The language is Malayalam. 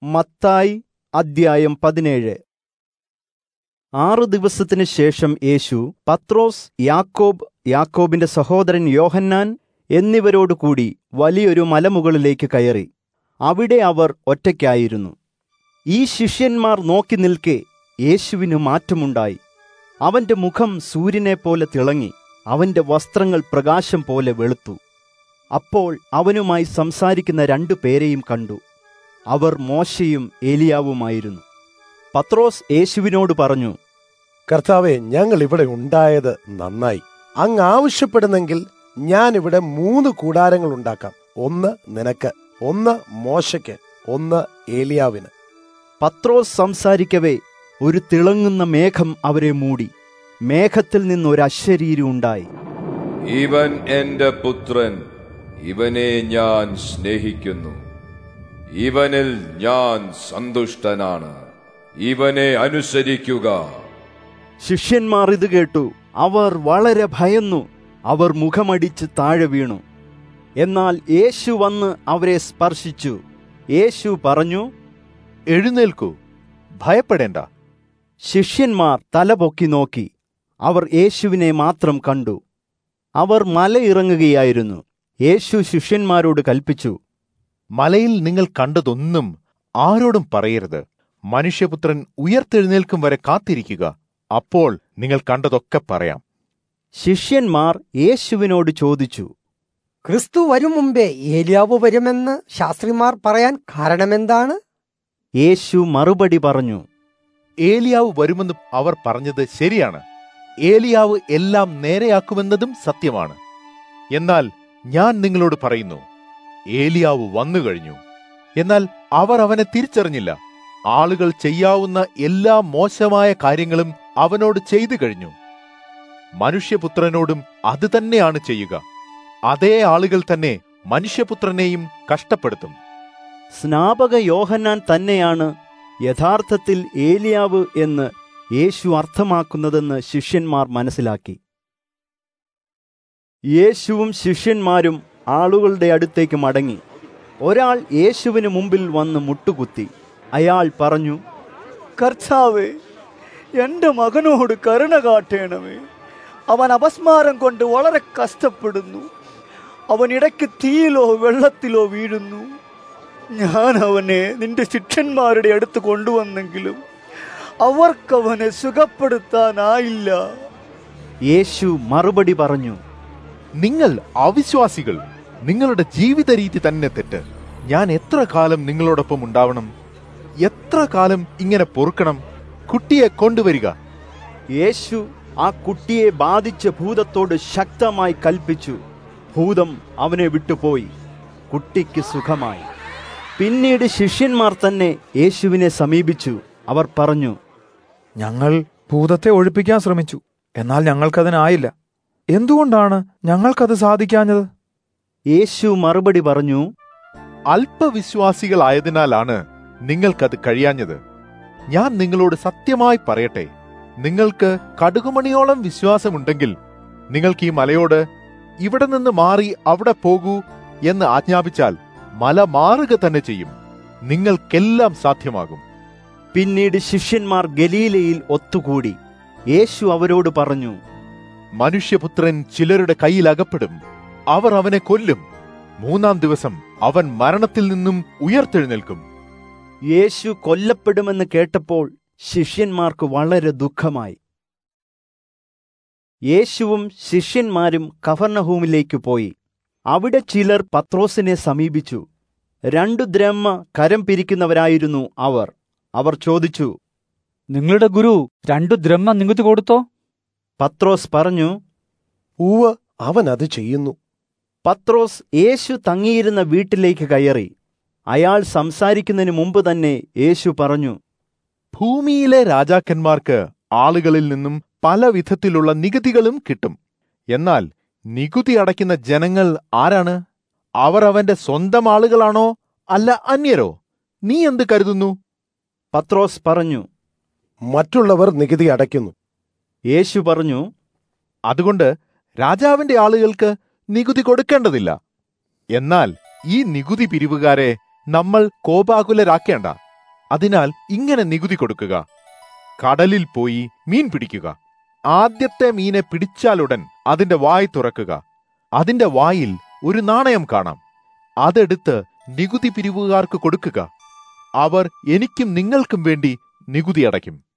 മത്തായി അദ്ധ്യായം പതിനേഴ് ആറു ദിവസത്തിന് ശേഷം യേശു പത്രോസ് യാക്കോബ് യാക്കോബിന്റെ സഹോദരൻ യോഹന്നാൻ എന്നിവരോടുകൂടി വലിയൊരു മലമുകളിലേക്ക് കയറി അവിടെ അവർ ഒറ്റയ്ക്കായിരുന്നു ഈ ശിഷ്യന്മാർ നോക്കി നിൽക്കെ യേശുവിന് മാറ്റമുണ്ടായി അവന്റെ മുഖം സൂര്യനെപ്പോലെ തിളങ്ങി അവന്റെ വസ്ത്രങ്ങൾ പ്രകാശം പോലെ വെളുത്തു അപ്പോൾ അവനുമായി സംസാരിക്കുന്ന രണ്ടു പേരെയും കണ്ടു അവർ മോശയും ഏലിയാവുമായിരുന്നു പത്രോസ് യേശുവിനോട് പറഞ്ഞു കർത്താവെ ഞങ്ങൾ ഇവിടെ ഉണ്ടായത് നന്നായി അങ്ങ് ആവശ്യപ്പെടുന്നെങ്കിൽ ഞാൻ ഇവിടെ മൂന്ന് കൂടാരങ്ങൾ ഉണ്ടാക്കാം ഒന്ന് നിനക്ക് ഒന്ന് മോശയ്ക്ക് ഒന്ന് ഏലിയാവിന് പത്രോസ് സംസാരിക്കവേ ഒരു തിളങ്ങുന്ന മേഘം അവരെ മൂടി മേഘത്തിൽ നിന്നൊരു അശരീരി ഉണ്ടായി ഇവൻ എന്റെ പുത്രൻ ഇവനെ ഞാൻ സ്നേഹിക്കുന്നു ഇവനിൽ ഞാൻ സന്തുഷ്ടനാണ് ഇവനെ അനുസരിക്കുക ശിഷ്യന്മാർ ഇത് കേട്ടു അവർ വളരെ ഭയന്നു അവർ മുഖമടിച്ച് താഴെ വീണു എന്നാൽ യേശു വന്ന് അവരെ സ്പർശിച്ചു യേശു പറഞ്ഞു എഴുന്നേൽക്കൂ ഭയപ്പെടേണ്ട ശിഷ്യന്മാർ തലപൊക്കി നോക്കി അവർ യേശുവിനെ മാത്രം കണ്ടു അവർ മലയിറങ്ങുകയായിരുന്നു യേശു ശിഷ്യന്മാരോട് കൽപ്പിച്ചു മലയിൽ നിങ്ങൾ കണ്ടതൊന്നും ആരോടും പറയരുത് മനുഷ്യപുത്രൻ ഉയർത്തെഴുന്നേൽക്കും വരെ കാത്തിരിക്കുക അപ്പോൾ നിങ്ങൾ കണ്ടതൊക്കെ പറയാം ശിഷ്യന്മാർ യേശുവിനോട് ചോദിച്ചു ക്രിസ്തു വരും മുമ്പേ ഏലിയാവ് വരുമെന്ന് ശാസ്ത്രിമാർ പറയാൻ കാരണമെന്താണ് യേശു മറുപടി പറഞ്ഞു ഏലിയാവ് വരുമെന്ന് അവർ പറഞ്ഞത് ശരിയാണ് ഏലിയാവ് എല്ലാം നേരെയാക്കുമെന്നതും സത്യമാണ് എന്നാൽ ഞാൻ നിങ്ങളോട് പറയുന്നു ഏലിയാവ് വന്നു കഴിഞ്ഞു എന്നാൽ അവർ അവനെ തിരിച്ചറിഞ്ഞില്ല ആളുകൾ ചെയ്യാവുന്ന എല്ലാ മോശമായ കാര്യങ്ങളും അവനോട് ചെയ്തു കഴിഞ്ഞു മനുഷ്യപുത്രനോടും അത് തന്നെയാണ് ചെയ്യുക അതേ ആളുകൾ തന്നെ മനുഷ്യപുത്രനെയും കഷ്ടപ്പെടുത്തും സ്നാപക യോഹന്നാൻ തന്നെയാണ് യഥാർത്ഥത്തിൽ ഏലിയാവ് എന്ന് യേശു അർത്ഥമാക്കുന്നതെന്ന് ശിഷ്യന്മാർ മനസ്സിലാക്കി യേശുവും ശിഷ്യന്മാരും ആളുകളുടെ അടുത്തേക്ക് മടങ്ങി ഒരാൾ യേശുവിന് മുമ്പിൽ വന്ന് മുട്ടുകുത്തി അയാൾ പറഞ്ഞു കർത്താവേ എൻ്റെ മകനോട് കരുണ കാട്ടേണമേ അവൻ അപസ്മാരം കൊണ്ട് വളരെ കഷ്ടപ്പെടുന്നു അവൻ ഇടയ്ക്ക് തീയിലോ വെള്ളത്തിലോ വീഴുന്നു ഞാൻ അവനെ നിന്റെ ശിഷ്യന്മാരുടെ അടുത്ത് കൊണ്ടുവന്നെങ്കിലും അവർക്കവനെ സുഖപ്പെടുത്താനായില്ല യേശു മറുപടി പറഞ്ഞു നിങ്ങൾ അവിശ്വാസികൾ നിങ്ങളുടെ ജീവിത രീതി തന്നെ തെറ്റ് ഞാൻ എത്ര കാലം നിങ്ങളോടൊപ്പം ഉണ്ടാവണം എത്ര കാലം ഇങ്ങനെ പൊറുക്കണം കുട്ടിയെ കൊണ്ടുവരിക യേശു ആ കുട്ടിയെ ബാധിച്ച ഭൂതത്തോട് ശക്തമായി കൽപ്പിച്ചു ഭൂതം അവനെ വിട്ടുപോയി കുട്ടിക്ക് സുഖമായി പിന്നീട് ശിഷ്യന്മാർ തന്നെ യേശുവിനെ സമീപിച്ചു അവർ പറഞ്ഞു ഞങ്ങൾ ഭൂതത്തെ ഒഴിപ്പിക്കാൻ ശ്രമിച്ചു എന്നാൽ ഞങ്ങൾക്കതിനായില്ല എന്തുകൊണ്ടാണ് ഞങ്ങൾക്കത് സാധിക്കാഞ്ഞത് യേശു മറുപടി പറഞ്ഞു അല്പവിശ്വാസികളായതിനാലാണ് നിങ്ങൾക്കത് കഴിയാഞ്ഞത് ഞാൻ നിങ്ങളോട് സത്യമായി പറയട്ടെ നിങ്ങൾക്ക് കടുകുമണിയോളം വിശ്വാസമുണ്ടെങ്കിൽ നിങ്ങൾക്ക് ഈ മലയോട് ഇവിടെ നിന്ന് മാറി അവിടെ പോകൂ എന്ന് ആജ്ഞാപിച്ചാൽ മല മാറുക തന്നെ ചെയ്യും നിങ്ങൾക്കെല്ലാം സാധ്യമാകും പിന്നീട് ശിഷ്യന്മാർ ഗലീലയിൽ ഒത്തുകൂടി യേശു അവരോട് പറഞ്ഞു മനുഷ്യപുത്രൻ ചിലരുടെ കയ്യിൽ അകപ്പെടും അവർ അവനെ കൊല്ലും മൂന്നാം ദിവസം അവൻ മരണത്തിൽ നിന്നും ഉയർത്തെഴുന്നേൽക്കും യേശു കൊല്ലപ്പെടുമെന്ന് കേട്ടപ്പോൾ ശിഷ്യന്മാർക്ക് വളരെ ദുഃഖമായി യേശുവും ശിഷ്യന്മാരും കഫർണഹൂമിലേക്ക് പോയി അവിടെ ചിലർ പത്രോസിനെ സമീപിച്ചു രണ്ടു ദ്രഹ്മ കരം പിരിക്കുന്നവരായിരുന്നു അവർ അവർ ചോദിച്ചു നിങ്ങളുടെ ഗുരു രണ്ടു ദ്രഹ്മ നികുതി കൊടുത്തോ പത്രോസ് പറഞ്ഞു ഉവ് അവൻ അത് ചെയ്യുന്നു പത്രോസ് യേശു തങ്ങിയിരുന്ന വീട്ടിലേക്ക് കയറി അയാൾ സംസാരിക്കുന്നതിന് മുമ്പ് തന്നെ യേശു പറഞ്ഞു ഭൂമിയിലെ രാജാക്കന്മാർക്ക് ആളുകളിൽ നിന്നും പല വിധത്തിലുള്ള നികുതികളും കിട്ടും എന്നാൽ നികുതി അടയ്ക്കുന്ന ജനങ്ങൾ ആരാണ് അവർ അവന്റെ സ്വന്തം ആളുകളാണോ അല്ല അന്യരോ നീ എന്ത് കരുതുന്നു പത്രോസ് പറഞ്ഞു മറ്റുള്ളവർ നികുതി അടയ്ക്കുന്നു യേശു പറഞ്ഞു അതുകൊണ്ട് രാജാവിന്റെ ആളുകൾക്ക് നികുതി കൊടുക്കേണ്ടതില്ല എന്നാൽ ഈ നികുതി പിരിവുകാരെ നമ്മൾ കോപാകുലരാക്കേണ്ട അതിനാൽ ഇങ്ങനെ നികുതി കൊടുക്കുക കടലിൽ പോയി മീൻ പിടിക്കുക ആദ്യത്തെ മീനെ പിടിച്ചാലുടൻ അതിന്റെ വായ് തുറക്കുക അതിന്റെ വായിൽ ഒരു നാണയം കാണാം അതെടുത്ത് നികുതി പിരിവുകാർക്ക് കൊടുക്കുക അവർ എനിക്കും നിങ്ങൾക്കും വേണ്ടി നികുതി അടയ്ക്കും